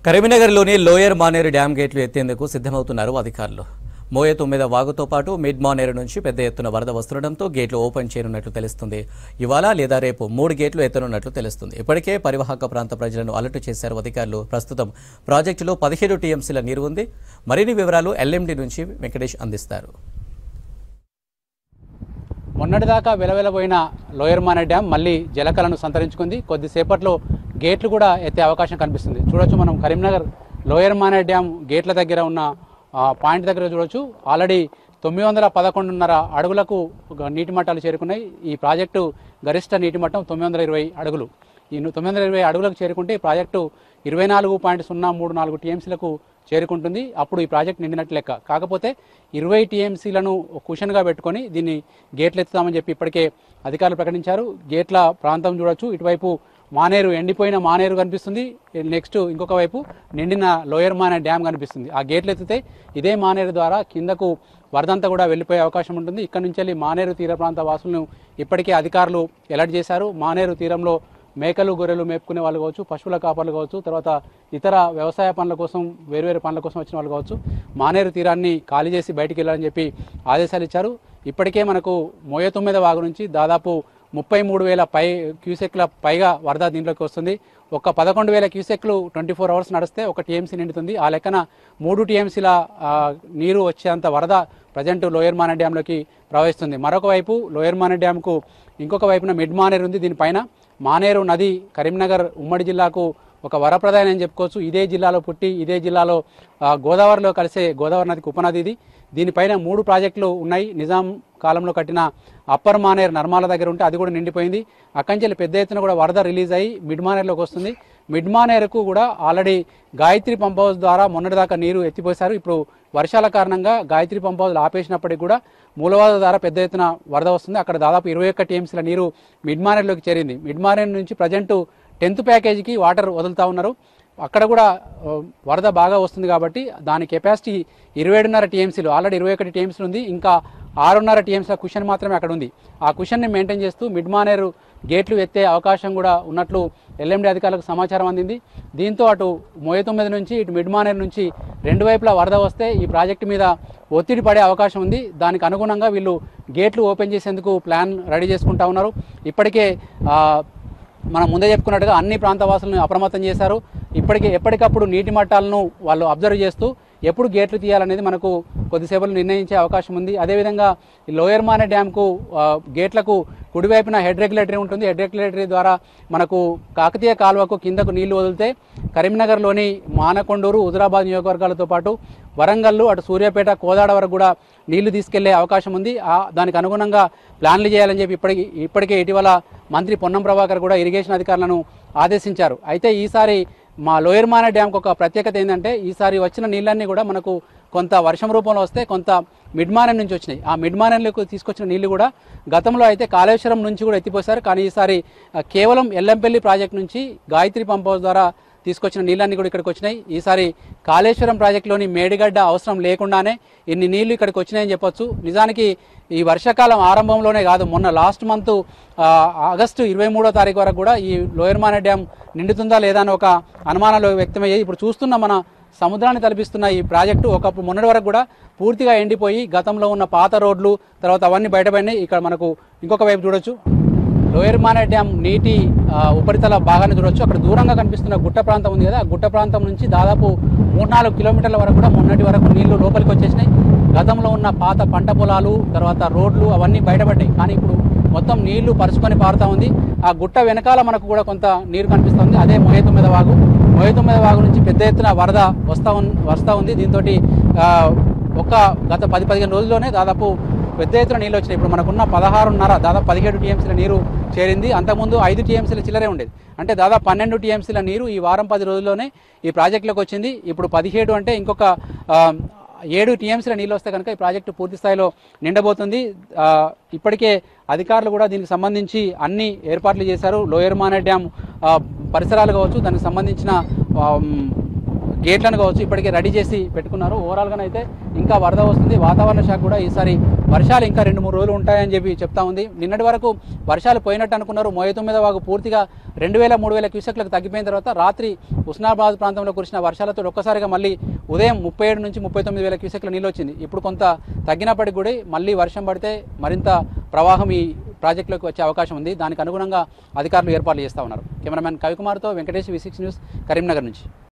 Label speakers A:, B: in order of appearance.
A: కరీంనగర్లోని lower Maneru dam గేట్లు ఎత్తేందుకు సిద్ధమవుతున్నారు అధికారులు మోయ తొమ్మిద వాగుతో పాటు మిడ్ మానేరు నుంచి పెద్ద ఎత్తున వరద వస్తుండటంతో గేట్లు ఓపెన్ చేయనున్నట్లు తెలుస్తుంది ఇవాళ లేదా రేపు మూడు గేట్లు ఎత్తనున్నట్లు తెలుస్తుంది ఇప్పటికే పరివాహక ప్రాంత ప్రజలను అలర్ట్ చేశారు అధికారులు ప్రస్తుతం ప్రాజెక్టులో పదిహేడు టీఎంసీల నీరు ఉంది మరిన్ని వివరాలు ఎల్ఎండి నుంచి వెంకటేష్ అందిస్తారు
B: మొన్నటిదాకా వెలవెలబోయిన లోయర్ మానే డ్యామ్ మళ్ళీ జలకలను సంతరించుకుంది కొద్దిసేపట్లో గేట్లు కూడా ఎత్తే అవకాశం కనిపిస్తుంది చూడొచ్చు మనం కరీంనగర్ లోయర్ మానే డ్యామ్ గేట్ల దగ్గర ఉన్న ఆ, పాయింట్ దగ్గర చూడొచ్చు ఆల్రెడీ తొమ్మిది వందల పదకొండున్నర అడుగులకు ఒక నీటి మట్టాలు చేరుకున్నాయి ఈ ప్రాజెక్టు గరిష్ట నీటి మట్టం తొమ్మిది వందల ఇరవై అడుగులు ఈ ను- తొమ్మిది వందల ఇరవై అడుగులకు చేరుకుంటే ఈ ప్రాజెక్టు ఇరవై నాలుగు పాయింట్ సున్నా మూడు నాలుగు టీఎంసీలకు చేరుకుంటుంది అప్పుడు ఈ ప్రాజెక్ట్ నిండినట్టు లెక్క కాకపోతే ఇరవై టీఎంసీలను కుషన్గా పెట్టుకొని దీన్ని గేట్లు ఎత్తుతామని చెప్పి ఇప్పటికే అధికారులు ప్రకటించారు గేట్ల ప్రాంతం చూడొచ్చు ఇటువైపు మానేరు ఎండిపోయిన మానేరు కనిపిస్తుంది నెక్స్ట్ ఇంకొక వైపు నిండిన లోయర్ మానే డ్యామ్ కనిపిస్తుంది ఆ గేట్లు ఎత్తితే ఇదే మానేరు ద్వారా కిందకు వరదంతా కూడా వెళ్ళిపోయే అవకాశం ఉంటుంది ఇక్కడ నుంచి వెళ్ళి మానేరు తీర ప్రాంత వాసులను ఇప్పటికే అధికారులు అలర్ట్ చేశారు మానేరు తీరంలో మేకలు గొర్రెలు మేపుకునే వాళ్ళు కావచ్చు పశువుల కాపర్లు కావచ్చు తర్వాత ఇతర వ్యవసాయ పనుల కోసం వేరువేరు పనుల కోసం వచ్చిన వాళ్ళు కావచ్చు మానేరు తీరాన్ని ఖాళీ చేసి బయటికి వెళ్ళాలని చెప్పి ఆదేశాలు ఇచ్చారు ఇప్పటికే మనకు మోయ తొమ్మిది వాగు నుంచి దాదాపు ముప్పై మూడు వేల పై క్యూసెక్ల పైగా వరద దీంట్లోకి వస్తుంది ఒక పదకొండు వేల క్యూసెక్లు ట్వంటీ ఫోర్ అవర్స్ నడిస్తే ఒక టీఎంసీ నిండుతుంది ఆ లెక్కన మూడు టీఎంసీల నీరు వచ్చేంత వరద ప్రజెంట్ లోయర్ మానే డ్యాంలోకి ప్రవహిస్తుంది మరొక వైపు లోయర్ మానే డ్యాంకు ఇంకొక వైపున మిడ్ మానేరు ఉంది దీనిపైన మానేరు నది కరీంనగర్ ఉమ్మడి జిల్లాకు ఒక వరప్రదాయం అని చెప్పుకోవచ్చు ఇదే జిల్లాలో పుట్టి ఇదే జిల్లాలో ఆ, గోదావరిలో కలిసే గోదావరి నదికి ఉపనది ఇది దీనిపైన మూడు ప్రాజెక్టులు ఉన్నాయి నిజాం కాలంలో కట్టిన అప్పర్ మానేర్ నర్మాల దగ్గర ఉంటే అది కూడా నిండిపోయింది అక్కడి నుంచి పెద్ద ఎత్తున కూడా వరద రిలీజ్ అయ్యి మిడ్ మానేర్లోకి వస్తుంది మిడ్ మానేరుకు కూడా ఆల్రెడీ గాయత్రి పంప్ హౌస్ ద్వారా మొన్నటిదాకా నీరు ఎత్తిపోశారు ఇప్పుడు వర్షాల కారణంగా గాయత్రి పంప్ హౌస్ ఆపేసినప్పటికీ కూడా మూలవాద ద్వారా పెద్ద ఎత్తున వరద వస్తుంది అక్కడ దాదాపు ఇరవై ఒక్క టీఎంసీల నీరు మిడ్ మానేర్లోకి చేరింది మిడ్ మానేర్ నుంచి ప్రజెంట్ టెన్త్ ప్యాకేజీకి వాటర్ వదులుతా ఉన్నారు అక్కడ కూడా ఆ, వరద బాగా వస్తుంది కాబట్టి దాని కెపాసిటీ ఇరవై ఏడున్నర టీఎంసీలు ఆల్రెడీ ఇరవై ఒకటి టీఎంసీలు ఉంది ఇంకా ఆరున్నర టీఎంసీల కుషన్ మాత్రమే అక్కడ ఉంది ఆ కుషన్ని మెయింటైన్ చేస్తూ మిడ్ మానేరు గేట్లు ఎత్తే అవకాశం కూడా ఉన్నట్లు ఎల్ఎండి అధికారులకు సమాచారం అందింది దీంతో అటు మోయ తొమ్మిది నుంచి ఇటు మిడ్ మానేరు నుంచి రెండు వైపులా వరద వస్తే ఈ ప్రాజెక్టు మీద ఒత్తిడి పడే అవకాశం ఉంది దానికి అనుగుణంగా వీళ్ళు గేట్లు ఓపెన్ చేసేందుకు ప్లాన్ రెడీ చేసుకుంటా ఉన్నారు ఇప్పటికే ఆ, మనం ముందే చెప్పుకున్నట్టుగా అన్ని ప్రాంత వాసులను అప్రమత్తం చేశారు ఇప్పటికే ఎప్పటికప్పుడు నీటి మట్టాలను వాళ్ళు అబ్జర్వ్ చేస్తూ ఎప్పుడు గేట్లు తీయాలనేది మనకు కొద్దిసేపట్లో నిర్ణయించే అవకాశం ఉంది అదేవిధంగా ఈ లోయర్ మానే డ్యామ్కు ఆ, గేట్లకు కుడివైపున హెడ్ రెగ్యులేటరీ ఉంటుంది హెడ్ రెగ్యులేటరీ ద్వారా మనకు కాకతీయ కాలువకు కిందకు నీళ్లు వదిలితే కరీంనగర్లోని మానకొండూరు హుజరాబాద్ నియోజకవర్గాలతో పాటు వరంగల్ అటు సూర్యాపేట కోదాడ వరకు కూడా నీళ్లు తీసుకెళ్లే అవకాశం ఉంది ఆ దానికి అనుగుణంగా ప్లాన్లు చేయాలని చెప్పి ఇప్పటికి ఇప్పటికే ఇటీవల మంత్రి పొన్నం ప్రభాకర్ కూడా ఇరిగేషన్ అధికారులను ఆదేశించారు అయితే ఈసారి మా లోయర్ మానే డ్యామ్కి ఒక ప్రత్యేకత ఏంటంటే ఈసారి వచ్చిన నీళ్ళన్నీ కూడా మనకు కొంత వర్షం రూపంలో వస్తే కొంత మిడ్ మానేర్ నుంచి వచ్చినాయి ఆ మిడ్ మానేర్లకు తీసుకొచ్చిన నీళ్లు కూడా గతంలో అయితే కాళేశ్వరం నుంచి కూడా ఎత్తిపోశారు కానీ ఈసారి ఆ, కేవలం ఎల్లంపల్లి ప్రాజెక్ట్ నుంచి గాయత్రి పంప్ హౌస్ ద్వారా తీసుకొచ్చిన నీళ్ళన్నీ కూడా ఇక్కడికి వచ్చినాయి ఈసారి కాళేశ్వరం ప్రాజెక్టులోని మేడిగడ్డ అవసరం లేకుండానే ఇన్ని నీళ్లు ఇక్కడికి వచ్చినాయని చెప్పొచ్చు నిజానికి ఈ వర్షాకాలం ఆరంభంలోనే కాదు మొన్న లాస్ట్ మంత్ ఆగస్టు ఇరవై మూడో తారీఖు వరకు కూడా ఈ లోయర్ మానే డ్యామ్ నిండుతుందా లేదా అని ఒక అనుమానాలు వ్యక్తమయ్యాయి ఇప్పుడు చూస్తున్న మన సముద్రాన్ని తలపిస్తున్న ఈ ప్రాజెక్టు ఒకప్పుడు మొన్నటి వరకు కూడా పూర్తిగా ఎండిపోయి గతంలో ఉన్న పాత రోడ్లు తర్వాత అవన్నీ బయటపడినాయి ఇక్కడ మనకు ఇంకొక వైపు చూడొచ్చు లోయర్ మానే డ్యామ్ నీటి ఆ, ఉపరితల భాగాన్ని చూడొచ్చు అక్కడ దూరంగా కనిపిస్తున్న గుట్ట ప్రాంతం ఉంది కదా ఆ గుట్ట ప్రాంతం నుంచి దాదాపు మూడు నాలుగు కిలోమీటర్ల వరకు కూడా మొన్నటి వరకు నీళ్లు లోపలికి వచ్చేసినాయి గతంలో ఉన్న పాత పంట పొలాలు తర్వాత రోడ్లు అవన్నీ బయటపడ్డాయి కానీ ఇప్పుడు మొత్తం నీళ్లు పరుచుకొని పారుతా ఉంది ఆ గుట్ట వెనకాల మనకు కూడా కొంత నీరు కనిపిస్తుంది అదే మోయ తొమ్మిది వాగు మోయ తొమ్మిది వాగు నుంచి పెద్ద ఎత్తున వరద వస్తా ఉన్ వస్తూ ఉంది దీంతో ఒక గత పది పదిహేను రోజుల్లోనే దాదాపు పెద్ద ఎత్తున నీళ్ళు వచ్చినాయి ఇప్పుడు మనకున్న పదహారున్నర దాదాపు పదిహేడు టీఎంసీల నీరు చేరింది అంతకుముందు ఐదు టీఎంసీల చిల్లరే ఉండేది అంటే దాదాపు పన్నెండు టీఎంసీల నీరు ఈ వారం పది రోజుల్లోనే ఈ ప్రాజెక్టులోకి వచ్చింది ఇప్పుడు పదిహేడు అంటే ఇంకొక ఆ, ఏడు టీఎంసీల నీళ్ళు వస్తే కనుక ఈ ప్రాజెక్టు పూర్తి స్థాయిలో నిండబోతుంది ఆ, ఇప్పటికే అధికారులు కూడా దీనికి సంబంధించి అన్ని ఏర్పాట్లు చేశారు లోయర్ మానే డ్యామ్ ఆ, పరిసరాలు కావచ్చు దానికి సంబంధించిన ఆ, మ్, గేట్లను కావచ్చు ఇప్పటికే రెడీ చేసి పెట్టుకున్నారు ఓవరాల్గా అయితే ఇంకా వరద వస్తుంది వాతావరణ శాఖ కూడా ఈసారి వర్షాలు ఇంకా రెండు మూడు రోజులు ఉంటాయని చెప్పి చెప్తా ఉంది నిన్నటి వరకు వర్షాలు పోయినట్టు అనుకున్నారు మోయ తొమ్మిది వాగు పూర్తిగా రెండు వేల మూడు వేల క్యూసెక్లకు తగ్గిపోయిన తర్వాత రాత్రి ఉస్నాబాద్ ప్రాంతంలో కురిసిన వర్షాలతో ఒక్కసారిగా మళ్ళీ ఉదయం ముప్పై ఏడు నుంచి ముప్పై తొమ్మిది వేల క్యూసెక్ల నీళ్ళు వచ్చింది ఇప్పుడు కొంత తగ్గినప్పటికీ కూడా మళ్ళీ వర్షం పడితే మరింత ప్రవాహం ఈ ప్రాజెక్టులోకి వచ్చే అవకాశం ఉంది దానికి అనుగుణంగా అధికారులు ఏర్పాట్లు చేస్తూ ఉన్నారు కెమెరామ్యాన్ కవికుమార్తో Venkatesh V six news Karimnagar నుంచి